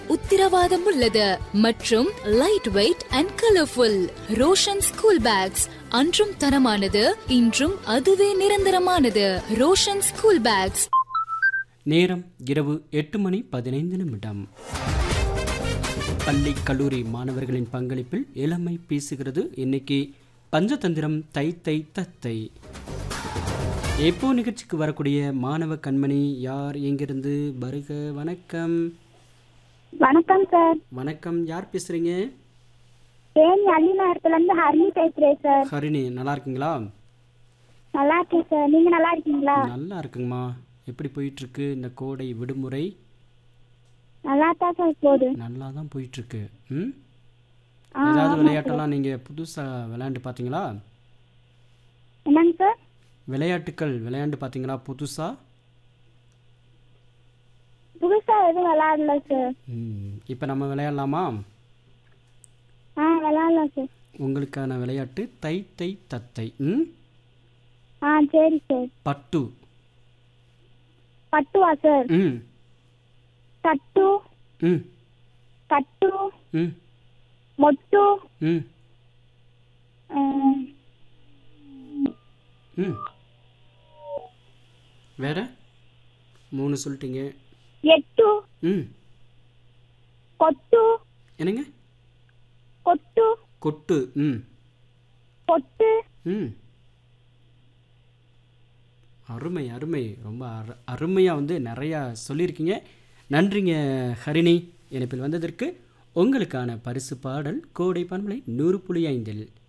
உத்தரவாதம் உள்ளது மற்றும் light weight and colourful Roshan school bags அன்றும் தரமானது இன்றும் அதுவே நிரந்தரமானது ரோஷன் ஸ்கூல் பேக்ஸ் நேரம் இரவு எட்டு மணி பதினைந்து நிமிடம் பள்ளி கல்லூரி மாணவர்களின் பங்களிப்பில் இளமை பேசுகிறது இன்னைக்கு பஞ்சதந்திரம் தை தை தத்தை எப்போ நிகழ்ச்சிக்கு வரக்கூடிய மாணவ கண்மணி யார் எங்கிருந்து வருக வணக்கம் வணக்கம் சார் வணக்கம் யார் பேசுறீங்க தேனி அள்ளிநகரத்துல இருந்து ஹரிணி பேசுறேன் சார் ஹரிணி நல்லா இருக்கீங்களா நல்லா இருக்கேன் சார் நீங்க நல்லா இருக்கீங்களா நல்லா இருக்குங்கம்மா எப்படி போயிட்டு இருக்கு இந்த கோடை விடுமுறை நல்லா தான் சார் போகுது நல்லா தான் போயிட்டு இருக்கு ம் ஆ, ஏதாவது ஆமா விளையாட்டெல்லாம் நீங்க புதுசா விளையாண்டு பார்த்தீங்களா என்னங்க சார் விளையாட்டுக்கள் விளையாண்டு பார்த்தீங்களா புதுசா புதுசா எதுவும் விளையாடல சார் ம் இப்போ நம்ம விளையாடலாமா ஆ விளையாடலாம் சார் உங்களுக்கான விளையாட்டு தை தை தத்தை ம் ஆ சரி சார் பட்டு பட்டுவா சார் ம் தட்டு ம் கட்டு ம் மொட்டு ம் ம், ம் வேற மூணு சொல்லிட்டீங்க எட்டு ம் கொட்டு என்னங்க கொட்டு கொட்டு ம் பொட்டு ம் அருமை அருமை ரொம்ப அரு அருமையாக வந்து நிறையா சொல்லியிருக்கீங்க நன்றிங்க ஹரிணி இணைப்பில் வந்ததற்கு உங்களுக்கான பரிசு பாடல் கோடை பண்பலை நூறு புள்ளி ஐந்தில்